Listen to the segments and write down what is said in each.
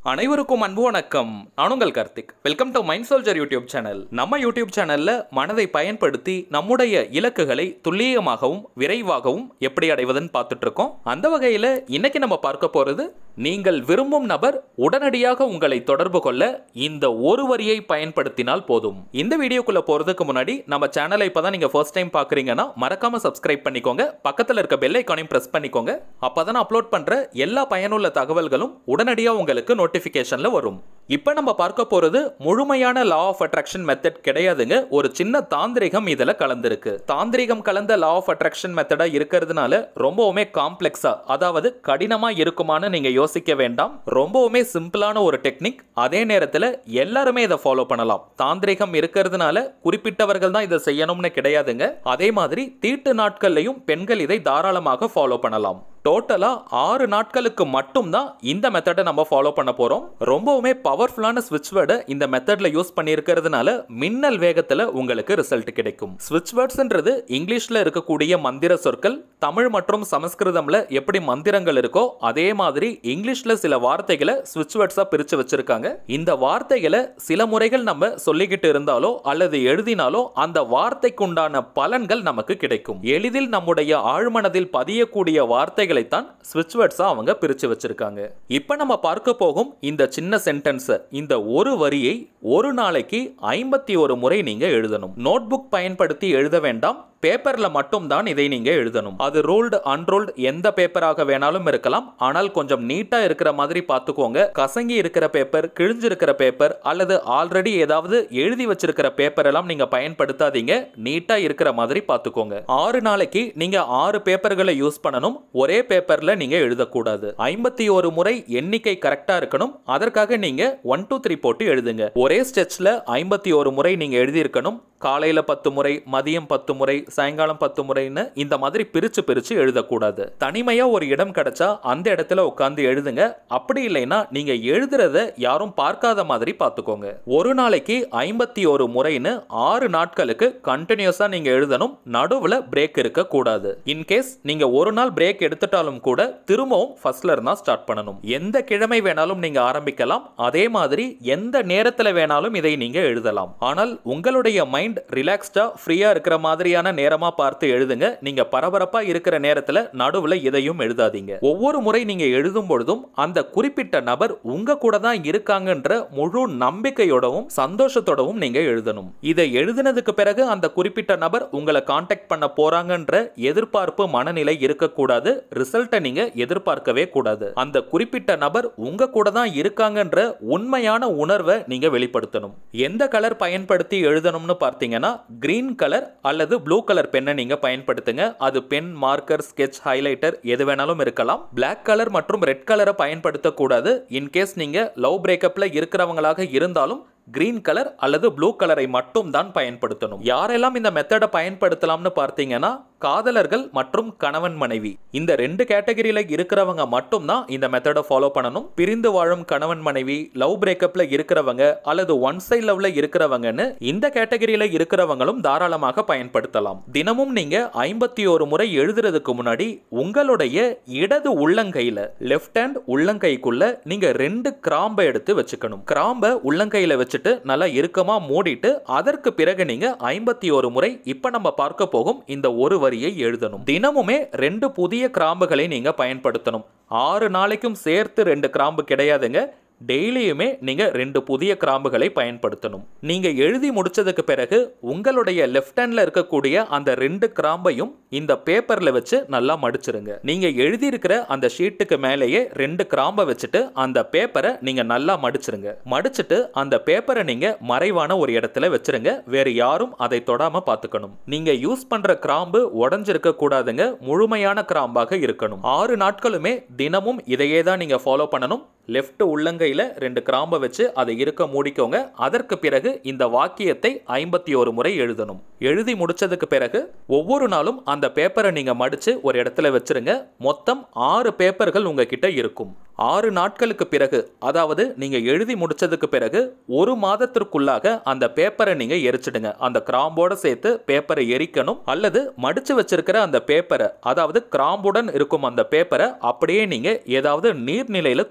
அனைவருக்கும் அன்பு வணக்கம் நான் உங்கள் Karthik welcome to mind soldier YouTube channel நம்ம யூடியூப் சேனல்ல மனதை பயன்படுத்தி நம்முடைய இலக்குகளை துல்லியமாகவும் விரைவாகவும் எப்படி அடைவதுன்னு பார்த்துட்டு இருக்கோம் அந்த வகையில் இன்னைக்கு நம்ம பார்க்க போறது நீங்கள் விரும்பும் நபர் உடனடியாக உங்களை தொடர்பு கொள்ள இந்த ஒரு வரியை பயன்படுத்தினால் போதும் இந்த வீடியோக்குள்ள போறதுக்கு முன்னாடி நம்ம சேனலை இப்பதான் நீங்க ஃபர்ஸ்ட் டைம் பாக்குறீங்கன்னா மறக்காம சப்ஸ்கிரைப் பண்ணிக்கோங்க பக்கத்துல இருக்க பெல் ஐக்கானையும் பிரஸ் பண்ணிக்கோங்க அப்பதான் அப்லோட் பண்ற எல்லா பயனுள்ள தகவல்களும் உடனடியா உங்களுக்கு நோட்டிபிகேஷன்ல வரும் இப்போ நம்ம பார்க்க போறது முழுமையான லா ஆஃப் அட்ராக்ஷன் மெத்தட் கிடையாதுங்க ஒரு சின்ன தாந்திரிகம் இதுல கலந்திருக்கு தாந்திரிகம் கலந்த லா ஆஃப் அட்ராக்ஷன் மெத்தடா இருக்கிறதுனால ரொம்பவுமே காம்ப்ளெக்ஸா அதாவது கடினமா இருக்குமான்னு நீங்க யோசிக்க வேண்டாம் ரொம்பவுமே சிம்பிளான ஒரு டெக்னிக் அதே நேரத்தில் எல்லாருமே இதை ஃபாலோ பண்ணலாம் தாந்திரிகம் இருக்கிறதுனால குறிப்பிட்டவர்கள் தான் இதை செய்யணும்னு கிடையாதுங்க அதே மாதிரி தீட்டு நாட்கள்லையும் பெண்கள் இதை தாராளமாக ஃபாலோ பண்ணலாம் டோட்டலா ஆறு நாட்களுக்கு மட்டும்தான் இந்த மெத்தடை நம்ம ஃபாலோ பண்ண போறோம் ரொம்பவுமே பவர்ஃபுல்லான ஸ்விட்ச் வேர்டை இந்த மெத்தட்ல யூஸ் பண்ணியிருக்கிறதுனால மின்னல் வேகத்துல உங்களுக்கு ரிசல்ட் கிடைக்கும் ஸ்விட்ச் வேர்ட்ஸ்ன்றது இங்கிலீஷ்ல இருக்கக்கூடிய மந்திர சொற்கள் தமிழ் மற்றும் சமஸ்கிருதம்ல எப்படி மந்திரங்கள் இருக்கோ அதே மாதிரி இங்கிலீஷ்ல சில வார்த்தைகளை ஸ்விட்ச் வேர்ட்ஸா பிரிச்சு வச்சிருக்காங்க இந்த வார்த்தைகளை சில முறைகள் நம்ம சொல்லிக்கிட்டு இருந்தாலோ அல்லது எழுதினாலோ அந்த வார்த்தைக்குண்டான பலன்கள் நமக்கு கிடைக்கும் எளிதில் நம்முடைய ஆழ்மனதில் பதியக்கூடிய வார்த்தைகளைத்தான் ஸ்விட்ச் வேர்ட்ஸா அவங்க பிரிச்சு வச்சிருக்காங்க இப்ப நம்ம பார்க்க போகும் இந்த சின்ன சென்டென்ஸ் இந்த ஒரு வரியை ஒரு நாளைக்கு ஐம்பத்தி ஒரு முறை நீங்க எழுதணும் நோட்புக் பயன்படுத்தி எழுத வேண்டாம் பேப்பர்ல மட்டும் தான் இதை நீங்க எழுதணும் அது ரோல்டு அன்ரோல்டு எந்த பேப்பராக வேணாலும் இருக்கலாம் ஆனால் கொஞ்சம் நீட்டா இருக்கிற மாதிரி பார்த்துக்கோங்க கசங்கி இருக்கிற பேப்பர் கிழிஞ்சிருக்கிற பேப்பர் அல்லது ஆல்ரெடி ஏதாவது எழுதி வச்சிருக்கிற பேப்பர் எல்லாம் நீங்க பயன்படுத்தாதீங்க நீட்டா இருக்கிற மாதிரி பார்த்துக்கோங்க ஆறு நாளைக்கு நீங்க ஆறு பேப்பர்களை யூஸ் பண்ணணும் ஒரே பேப்பர்ல நீங்க எழுதக்கூடாது ஐம்பத்தி ஒரு முறை எண்ணிக்கை கரெக்டா இருக்கணும் அதற்காக நீங்க ஒன் டூ த்ரீ போட்டு எழுதுங்க ஒரே ஸ்டெச்ல ஐம்பத்தி ஒரு முறை நீங்க எழுதியிருக்கணும் காலையில பத்து முறை மதியம் பத்து முறை சாயங்காலம் பத்து முறைன்னு இந்த மாதிரி பிரிச்சு பிரிச்சு எழுதக்கூடாது தனிமையா ஒரு இடம் கிடைச்சா அந்த இடத்துல உட்காந்து எழுதுங்க அப்படி இல்லைன்னா நீங்க எழுதுறத யாரும் பார்க்காத மாதிரி பார்த்துக்கோங்க ஒரு நாளைக்கு ஐம்பத்தி ஒரு முறைன்னு ஆறு நாட்களுக்கு கண்டினியூஸா நீங்க எழுதணும் நடுவுல பிரேக் இருக்க கூடாது இன்கேஸ் நீங்க ஒரு நாள் பிரேக் எடுத்துட்டாலும் கூட திரும்பவும் ஃபர்ஸ்ட்ல இருந்தா ஸ்டார்ட் பண்ணணும் எந்த கிழமை வேணாலும் நீங்க ஆரம்பிக்கலாம் அதே மாதிரி எந்த நேரத்துல வேணாலும் இதை நீங்க எழுதலாம் ஆனால் உங்களுடைய மைண்ட் ரிலாக்ஸ்டா ஃப்ரீயா இருக்கிற மாதிரியான நேரமா பார்த்து எழுதுங்க நீங்க பரபரப்பா இருக்கிற நேரத்துல நடுவுல எதையும் எழுதாதீங்க ஒவ்வொரு முறை நீங்க எழுதும் பொழுதும் அந்த குறிப்பிட்ட நபர் உங்க கூட தான் இருக்காங்கன்ற முழு நம்பிக்கையோடவும் சந்தோஷத்தோடவும் நீங்க எழுதணும் இதை எழுதினதுக்கு பிறகு அந்த குறிப்பிட்ட நபர் உங்களை காண்டாக்ட் பண்ண போறாங்கன்ற எதிர்பார்ப்பு மனநிலை இருக்கக்கூடாது ரிசல்ட்டை நீங்க எதிர்பார்க்கவே கூடாது அந்த குறிப்பிட்ட நபர் உங்க கூட தான் இருக்காங்கன்ற உண்மையான உணர்வை நீங்க வெளிப்படுத்தணும் எந்த கலர் பயன்படுத்தி எழுதணும்னு பார்த்தீங்கன்னா கிரீன் கலர் அல்லது ப்ளூ கலர் பெண்ணை நீங்க பயன்படுத்துங்க அது பென் மார்க்கர் ஸ்கெட்ச் ஹைலைட்டர் எது வேணாலும் இருக்கலாம் Black கலர் மற்றும் ரெட் கலரை பயன்படுத்தக்கூடாது இன்கேஸ் நீங்க லவ் பிரேக்கப்ல இருக்கிறவங்களாக இருந்தாலும் கிரீன் கலர் அல்லது ப்ளூ கலரை மட்டும் தான் பயன்படுத்தணும் யாரெல்லாம் இந்த மெத்தடை பயன்படுத்தலாம்னு பார்த்தீங்கன்னா காதலர்கள் மற்றும் கணவன் மனைவி இந்த ரெண்டு கேட்டகரியில இருக்கிறவங்க மட்டும் தான் இந்த மெத்தடை ஃபாலோ பண்ணணும் பிரிந்து வாழும் கணவன் மனைவி லவ் பிரேக்கப்ல இருக்கிறவங்க அல்லது ஒன் சைட் லவ்ல இருக்கிறவங்கன்னு இந்த கேட்டகரியில இருக்கிறவங்களும் தாராளமாக பயன்படுத்தலாம் தினமும் நீங்க ஐம்பத்தி ஒரு முறை எழுதுறதுக்கு முன்னாடி உங்களுடைய இடது உள்ளங்கையில லெஃப்ட் ஹேண்ட் உள்ளங்கைக்குள்ள நீங்க ரெண்டு கிராம்பை எடுத்து வச்சுக்கணும் கிராம்பை உள்ளங்கையில வச்சுட்டு நல்லா இறுக்கமா மூடிட்டு அதற்கு பிறகு நீங்க ஐம்பத்தி ஒரு முறை இப்ப நம்ம பார்க்க போகும் இந்த ஒரு வரியை எழுதணும் தினமுமே ரெண்டு புதிய கிராம்புகளை நீங்க பயன்படுத்தணும் ஆறு நாளைக்கும் சேர்த்து ரெண்டு கிராம்பு கிடையாதுங்க டெய்லியுமே நீங்க ரெண்டு புதிய கிராம்புகளை பயன்படுத்தணும் நீங்க எழுதி முடிச்சதுக்கு பிறகு உங்களுடைய லெஃப்ட் ஹேண்ட்ல இருக்கக்கூடிய அந்த ரெண்டு கிராம்பையும் இந்த பேப்பர்ல வச்சு நல்லா மடிச்சிருங்க நீங்க எழுதி இருக்கிற அந்த ஷீட்டுக்கு மேலேயே ரெண்டு கிராம்பை வச்சுட்டு அந்த பேப்பரை நீங்க நல்லா மடிச்சிருங்க மடிச்சிட்டு அந்த பேப்பரை நீங்க மறைவான ஒரு இடத்துல வச்சிருங்க வேற யாரும் அதை தொடாம பார்த்துக்கணும் நீங்க யூஸ் பண்ற கிராம்பு உடஞ்சிருக்க கூடாதுங்க முழுமையான கிராம்பாக இருக்கணும் ஆறு நாட்களுமே தினமும் இதையே தான் நீங்க ஃபாலோ பண்ணணும் லெஃப்ட் உள்ளங்கையில் ரெண்டு கிராம்பை வச்சு அதை இருக்க மூடிக்கோங்க அதற்கு பிறகு இந்த வாக்கியத்தை ஐம்பத்தி ஒரு முறை எழுதணும் எழுதி முடிச்சதுக்கு பிறகு ஒவ்வொரு நாளும் அந்த பேப்பரை நீங்க மடிச்சு ஒரு இடத்துல வச்சிருங்க மொத்தம் ஆறு பேப்பர்கள் உங்ககிட்ட இருக்கும் ஆறு நாட்களுக்கு பிறகு அதாவது நீங்க எழுதி முடிச்சதுக்கு பிறகு ஒரு மாதத்திற்குள்ளாக அந்த பேப்பரை நீங்க எரிச்சிடுங்க அந்த கிராம்போட சேர்த்து பேப்பரை எரிக்கணும் அல்லது மடிச்சு வச்சிருக்கிற அந்த பேப்பரை அதாவது கிராம்புடன் இருக்கும் அந்த பேப்பரை அப்படியே நீங்க ஏதாவது நீர்நிலையில தூக்கி போட்டு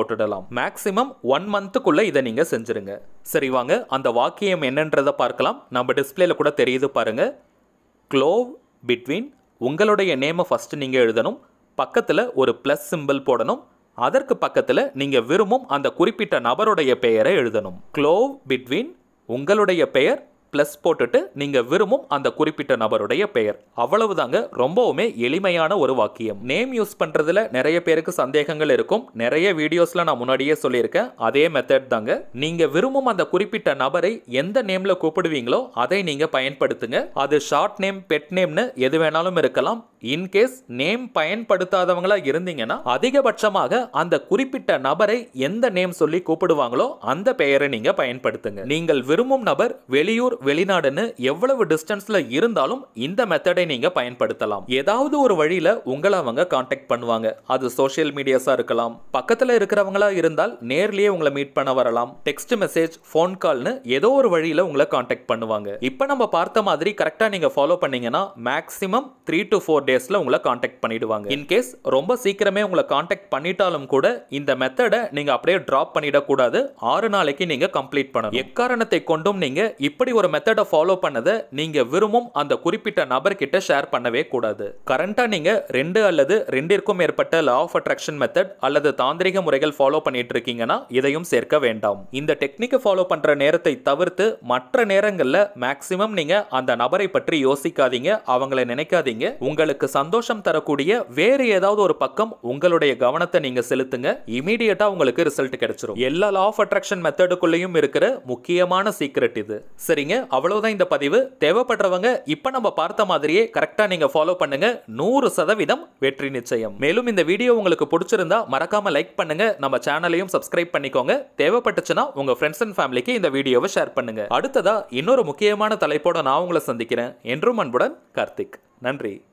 போட்டுடலாம் மேக்ஸிமம் ஒன் மந்த்துக்குள்ள இதை நீங்க செஞ்சிருங்க சரி வாங்க அந்த வாக்கியம் என்னன்றதை பார்க்கலாம் நம்ம டிஸ்பிளேல கூட தெரியுது பாருங்க க்ளோவ் பிட்வீன் உங்களுடைய நேமை ஃபஸ்ட்டு நீங்கள் எழுதணும் பக்கத்தில் ஒரு ப்ளஸ் சிம்பிள் போடணும் அதற்கு பக்கத்தில் நீங்கள் விரும்பும் அந்த குறிப்பிட்ட நபருடைய பெயரை எழுதணும் க்ளோவ் பிட்வீன் உங்களுடைய பெயர் ப்ளஸ் போட்டுட்டு நீங்கள் விரும்பும் அந்த குறிப்பிட்ட நபருடைய பெயர் அவ்வளவுதாங்க ரொம்பவுமே எளிமையான ஒரு வாக்கியம் நேம் யூஸ் பண்ணுறதுல நிறைய பேருக்கு சந்தேகங்கள் இருக்கும் நிறைய வீடியோஸில் நான் முன்னாடியே சொல்லியிருக்கேன் அதே மெத்தட் தாங்க நீங்கள் விரும்பும் அந்த குறிப்பிட்ட நபரை எந்த நேமில் கூப்பிடுவீங்களோ அதை நீங்கள் பயன்படுத்துங்க அது ஷார்ட் நேம் பெட் நேம்னு எது வேணாலும் இருக்கலாம் இன்கேஸ் நேம் பயன்படுத்தாதவங்களா இருந்தீங்கன்னா அதிகபட்சமாக அந்த குறிப்பிட்ட நபரை எந்த நேம் சொல்லி கூப்பிடுவாங்களோ அந்த பெயரை நீங்க பயன்படுத்துங்க நீங்கள் விரும்பும் நபர் வெளியூர் வெளிநாடுன்னு எவ்வளவு டிஸ்டன்ஸ்ல இருந்தாலும் இந்த மெத்தடை நீங்க பயன்படுத்தலாம் ஏதாவது ஒரு வழியில உங்களை அவங்க காண்டாக்ட் பண்ணுவாங்க அது சோஷியல் மீடியாஸா இருக்கலாம் பக்கத்துல இருக்கிறவங்களா இருந்தால் நேர்லயே உங்களை மீட் பண்ண வரலாம் டெக்ஸ்ட் மெசேஜ் ஃபோன் கால்னு ஏதோ ஒரு வழியில உங்களை காண்டாக்ட் பண்ணுவாங்க இப்போ நம்ம பார்த்த மாதிரி கரெக்டா நீங்க ஃபாலோ பண்ணீங்கன்னா மேக்ஸிமம் த்ரீ டு ஃபோர் டேஸ்ல உங்களை காண்டாக்ட் பண்ணிடுவாங்க இன்கேஸ் ரொம்ப சீக்கிரமே உங்களை காண்டாக்ட் பண்ணிட்டாலும் கூட இந்த மெத்தடை நீங்க அப்படியே டிராப் பண்ணிடக்கூடாது ஆறு நாளைக்கு நீங்க கம்ப்ளீட் பண்ணணும் எக்காரணத்தை கொண்டும் நீங்க இப்படி ஒரு மெத்தடை ஃபாலோ பண்ணதை நீங்க விரும்பும் அந்த குறிப்பிட்ட நபர்கிட்ட ஷேர் பண்ணவே கூடாது கரண்டா நீங்க ரெண்டு அல்லது ரெண்டிற்கும் மேற்பட்ட லா ஆஃப் அட்ராக்ஷன் மெத்தட் அல்லது தாந்திரிக முறைகள் ஃபாலோ பண்ணிட்டு இருக்கீங்கன்னா இதையும் சேர்க்க வேண்டாம் இந்த டெக்னிக்கை ஃபாலோ பண்ற நேரத்தை தவிர்த்து மற்ற நேரங்கள்ல மேக்சிமம் நீங்க அந்த நபரை பற்றி யோசிக்காதீங்க அவங்கள நினைக்காதீங்க உங்களுக்கு சந்தோஷம் தரக்கூடிய வேறு ஏதாவது ஒரு பக்கம் உங்களுடைய கவனத்தை நீங்க செலுத்துங்க இமீடியட்டா உங்களுக்கு ரிசல்ட் கிடைச்சிரும் எல்லா லா ஆஃப் அட்ராக்ஷன் மெத்தடுக்குள்ளேயும் இருக்கிற முக்கியமான சீக்ரெட் இது சரிங்க அவ்வளவுதான் இந்த பதிவு தேவைப்படுறவங்க இப்ப நம்ம பார்த்த மாதிரியே கரெக்டா நீங்க ஃபாலோ பண்ணுங்க நூறு சதவீதம் வெற்றி நிச்சயம் மேலும் இந்த வீடியோ உங்களுக்கு பிடிச்சிருந்தா மறக்காம லைக் பண்ணுங்க நம்ம சேனலையும் சப்ஸ்கிரைப் பண்ணிக்கோங்க தேவைப்பட்டுச்சுன்னா உங்க ஃப்ரெண்ட்ஸ் அண்ட் ஃபேமிலிக்கு இந்த வீடியோவை ஷேர் பண்ணுங்க அடுத்ததா இன்னொரு முக்கியமான தலைப்போட நான் உங்களை சந்திக்கிறேன் என்றும் அன்புடன் கார்த்திக் நன்றி